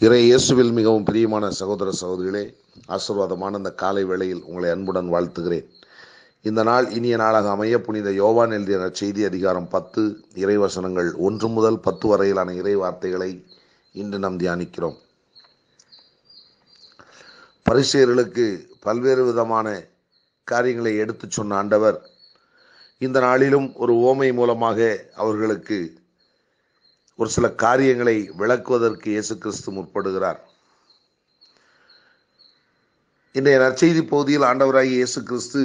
இறை இயேசுவில் மிகவும் பிரியமான சகோதர சகோதரிகளே ஆசீர்வாதமான இந்த காலை வேளையில் உங்களை அன்புடன் வாழ்த்துகிறேன் இந்த நாள் இனிய நாளாக அமைய புனித யோவான் எழுதிய செய்தி அதிகாரம் பத்து இறைவசனங்கள் ஒன்று முதல் பத்து வரையிலான இறை வார்த்தைகளை இன்று நாம் தியானிக்கிறோம் பரிசெயர்களுக்கு பல்வேறு விதமான காரியங்களை எடுத்துச் சொன்ன ஆண்டவர் இந்த நாளிலும் ஒரு ஓமை மூலமாக அவர்களுக்கு ஒரு சில காரியங்களை விளக்குவதற்கு இயேசு கிறிஸ்து முற்படுகிறார் இன்றைய நற்செய்தி பகுதியில் ஆண்டவராகிய இயேசு கிறிஸ்து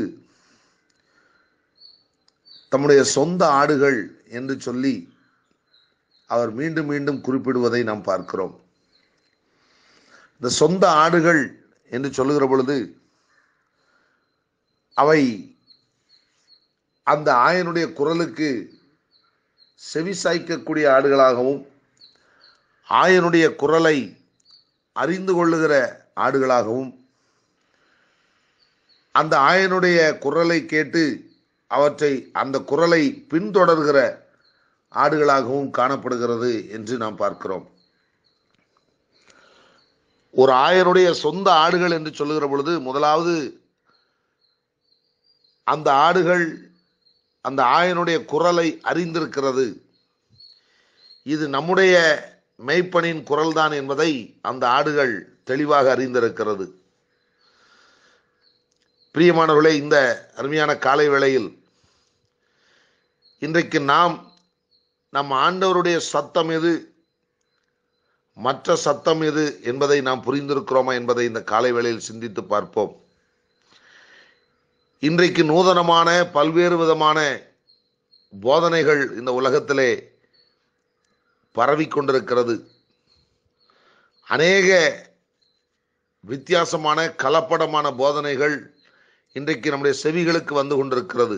தம்முடைய சொந்த ஆடுகள் என்று சொல்லி அவர் மீண்டும் மீண்டும் குறிப்பிடுவதை நாம் பார்க்கிறோம் இந்த சொந்த ஆடுகள் என்று சொல்லுகிற பொழுது அவை அந்த ஆயனுடைய குரலுக்கு செவிசாய்க்கக்கூடிய ஆடுகளாகவும் ஆயனுடைய குரலை அறிந்து கொள்ளுகிற ஆடுகளாகவும் அந்த ஆயனுடைய குரலை கேட்டு அவற்றை அந்த குரலை பின்தொடர்கிற ஆடுகளாகவும் காணப்படுகிறது என்று நாம் பார்க்கிறோம் ஒரு ஆயனுடைய சொந்த ஆடுகள் என்று சொல்லுகிற பொழுது முதலாவது அந்த ஆடுகள் அந்த ஆயனுடைய குரலை அறிந்திருக்கிறது இது நம்முடைய மெய்ப்பனின் குரல்தான் என்பதை அந்த ஆடுகள் தெளிவாக அறிந்திருக்கிறது பிரியமானவர்களே இந்த அருமையான காலை வேளையில் இன்றைக்கு நாம் நம் ஆண்டவருடைய சத்தம் எது மற்ற சத்தம் எது என்பதை நாம் புரிந்திருக்கிறோமா என்பதை இந்த காலை வேளையில் சிந்தித்து பார்ப்போம் இன்றைக்கு நூதனமான பல்வேறு விதமான போதனைகள் இந்த உலகத்திலே பரவி கொண்டிருக்கிறது அநேக வித்தியாசமான கலப்படமான போதனைகள் இன்றைக்கு நம்முடைய செவிகளுக்கு வந்து கொண்டிருக்கிறது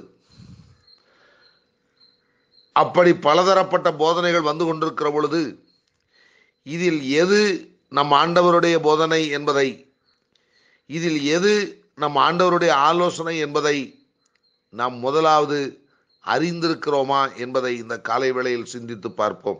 அப்படி பலதரப்பட்ட போதனைகள் வந்து கொண்டிருக்கிற பொழுது இதில் எது நம் ஆண்டவருடைய போதனை என்பதை இதில் எது நம் ஆண்டவருடைய ஆலோசனை என்பதை நாம் முதலாவது அறிந்திருக்கிறோமா என்பதை இந்த காலை வேளையில் சிந்தித்து பார்ப்போம்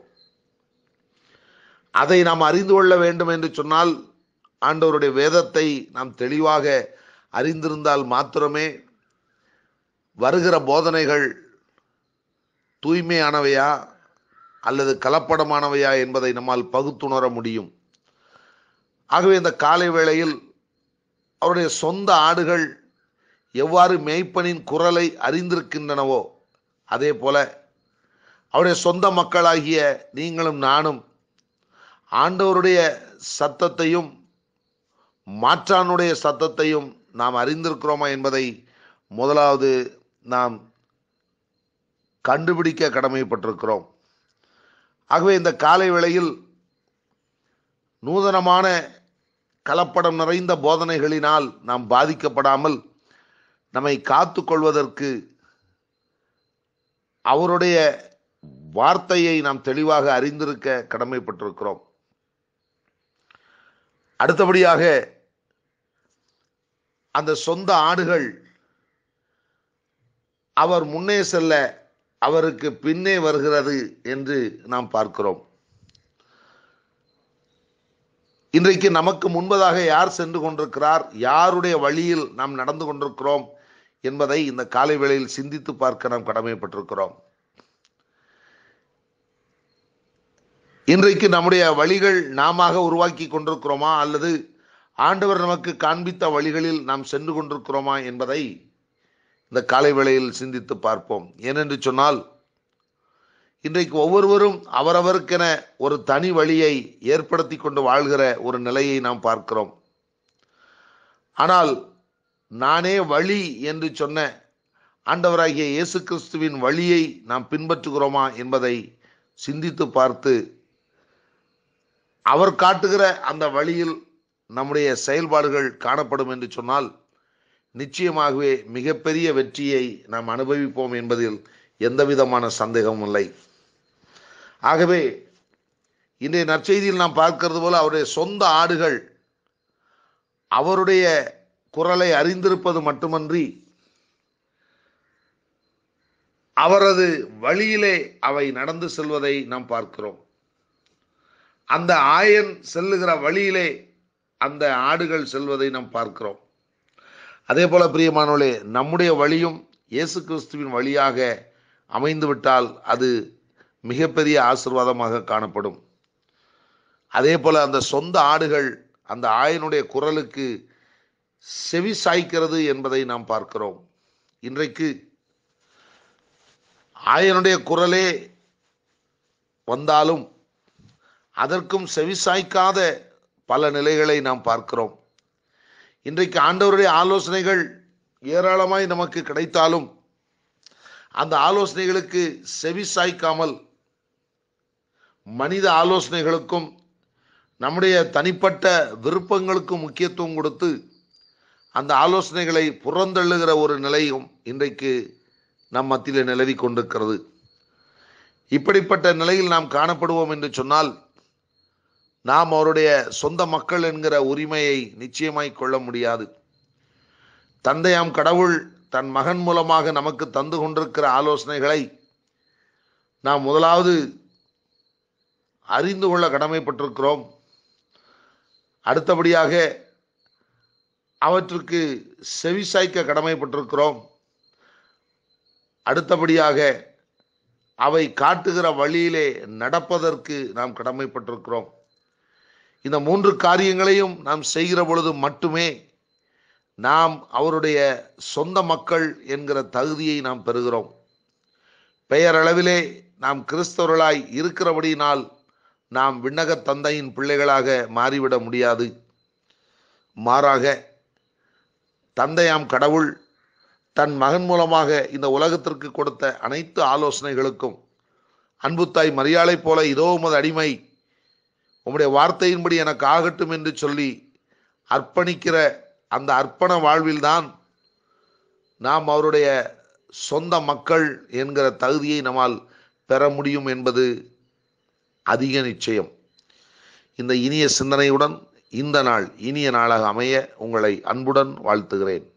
அதை நாம் அறிந்து கொள்ள வேண்டும் என்று சொன்னால் ஆண்டவருடைய வேதத்தை நாம் தெளிவாக அறிந்திருந்தால் மாத்திரமே வருகிற போதனைகள் தூய்மையானவையா அல்லது கலப்படமானவையா என்பதை நம்மால் பகுத்துணர முடியும் ஆகவே இந்த காலை வேளையில் அவருடைய சொந்த ஆடுகள் எவ்வாறு மேய்ப்பனின் குரலை அறிந்திருக்கின்றனவோ அதே போல அவருடைய சொந்த மக்களாகிய நீங்களும் நானும் ஆண்டவருடைய சத்தத்தையும் மாற்றானுடைய சத்தத்தையும் நாம் அறிந்திருக்கிறோமா என்பதை முதலாவது நாம் கண்டுபிடிக்க கடமைப்பட்டிருக்கிறோம் ஆகவே இந்த காலை வேளையில் நூதனமான கலப்படம் நிறைந்த போதனைகளினால் நாம் பாதிக்கப்படாமல் நம்மை காத்து கொள்வதற்கு அவருடைய வார்த்தையை நாம் தெளிவாக அறிந்திருக்க கடமைப்பட்டிருக்கிறோம் அடுத்தபடியாக அந்த சொந்த ஆடுகள் அவர் முன்னே செல்ல அவருக்கு பின்னே வருகிறது என்று நாம் பார்க்கிறோம் இன்றைக்கு நமக்கு முன்பதாக யார் சென்று கொண்டிருக்கிறார் யாருடைய வழியில் நாம் நடந்து கொண்டிருக்கிறோம் என்பதை இந்த காலை வேளையில் சிந்தித்து பார்க்க நாம் கடமைப்பட்டிருக்கிறோம் இன்றைக்கு நம்முடைய வழிகள் நாம உருவாக்கி கொண்டிருக்கிறோமா அல்லது ஆண்டவர் நமக்கு காண்பித்த வழிகளில் நாம் சென்று கொண்டிருக்கிறோமா என்பதை இந்த காலை வேளையில் சிந்தித்து பார்ப்போம் ஏனென்று சொன்னால் இன்றைக்கு ஒவ்வொருவரும் அவரவருக்கென ஒரு தனி வழியை ஏற்படுத்தி கொண்டு வாழ்கிற ஒரு நிலையை நாம் பார்க்கிறோம் ஆனால் நானே வழி என்று சொன்ன ஆண்டவராகிய இயேசு கிறிஸ்துவின் வழியை நாம் பின்பற்றுகிறோமா என்பதை சிந்தித்து பார்த்து அவர் காட்டுகிற அந்த வழியில் நம்முடைய செயல்பாடுகள் காணப்படும் என்று சொன்னால் நிச்சயமாகவே மிகப்பெரிய வெற்றியை நாம் அனுபவிப்போம் என்பதில் எந்த விதமான சந்தேகமும் இல்லை ஆகவே இன்றைய நற்செய்தியில் நாம் பார்க்கிறது போல அவருடைய சொந்த ஆடுகள் அவருடைய குரலை அறிந்திருப்பது மட்டுமன்றி அவரது வழியிலே அவை நடந்து செல்வதை நாம் பார்க்கிறோம் அந்த ஆயன் செல்லுகிற வழியிலே அந்த ஆடுகள் செல்வதை நாம் பார்க்கிறோம் அதே போல பிரியமானவர்களே நம்முடைய வழியும் இயேசு கிறிஸ்துவின் வழியாக அமைந்துவிட்டால் அது மிகப்பெரிய ஆசிர்வாதமாக காணப்படும் அதே போல அந்த சொந்த ஆடுகள் அந்த ஆயனுடைய குரலுக்கு செவி சாய்க்கிறது என்பதை நாம் பார்க்கிறோம் இன்றைக்கு ஆயனுடைய குரலே வந்தாலும் அதற்கும் செவிசாய்க்காத பல நிலைகளை நாம் பார்க்கிறோம் இன்றைக்கு ஆண்டவருடைய ஆலோசனைகள் ஏராளமாய் நமக்கு கிடைத்தாலும் அந்த ஆலோசனைகளுக்கு செவி சாய்க்காமல் மனித ஆலோசனைகளுக்கும் நம்முடைய தனிப்பட்ட விருப்பங்களுக்கும் முக்கியத்துவம் கொடுத்து அந்த ஆலோசனைகளை புறந்தள்ளுகிற ஒரு நிலையும் இன்றைக்கு நம் மத்தியில் நிலவி கொண்டிருக்கிறது இப்படிப்பட்ட நிலையில் நாம் காணப்படுவோம் என்று சொன்னால் நாம் அவருடைய சொந்த மக்கள் என்கிற உரிமையை நிச்சயமாய் கொள்ள முடியாது தந்தையாம் கடவுள் தன் மகன் மூலமாக நமக்கு தந்து கொண்டிருக்கிற ஆலோசனைகளை நாம் முதலாவது அறிந்து கொள்ள கடமைப்பட்டிருக்கிறோம் அடுத்தபடியாக அவற்றுக்கு செவிசாய்க்க கடமைப்பட்டிருக்கிறோம் அடுத்தபடியாக அவை காட்டுகிற வழியிலே நடப்பதற்கு நாம் கடமைப்பட்டிருக்கிறோம் இந்த மூன்று காரியங்களையும் நாம் செய்கிற பொழுது மட்டுமே நாம் அவருடைய சொந்த மக்கள் என்கிற தகுதியை நாம் பெறுகிறோம் பெயரளவிலே நாம் கிறிஸ்தவர்களாய் இருக்கிறபடியினால் நாம் விண்ணக தந்தையின் பிள்ளைகளாக மாறிவிட முடியாது மாறாக தந்தையாம் கடவுள் தன் மகன் மூலமாக இந்த உலகத்திற்கு கொடுத்த அனைத்து ஆலோசனைகளுக்கும் அன்புத்தாய் மரியாதை போல இதோ உமது அடிமை உம்முடைய வார்த்தையின்படி எனக்கு ஆகட்டும் என்று சொல்லி அர்ப்பணிக்கிற அந்த அர்ப்பண வாழ்வில்தான் நாம் அவருடைய சொந்த மக்கள் என்கிற தகுதியை நம்மால் பெற முடியும் என்பது அதிக நிச்சயம் இந்த இனிய சிந்தனையுடன் இந்த நாள் இனிய நாளாக அமைய உங்களை அன்புடன் வாழ்த்துகிறேன்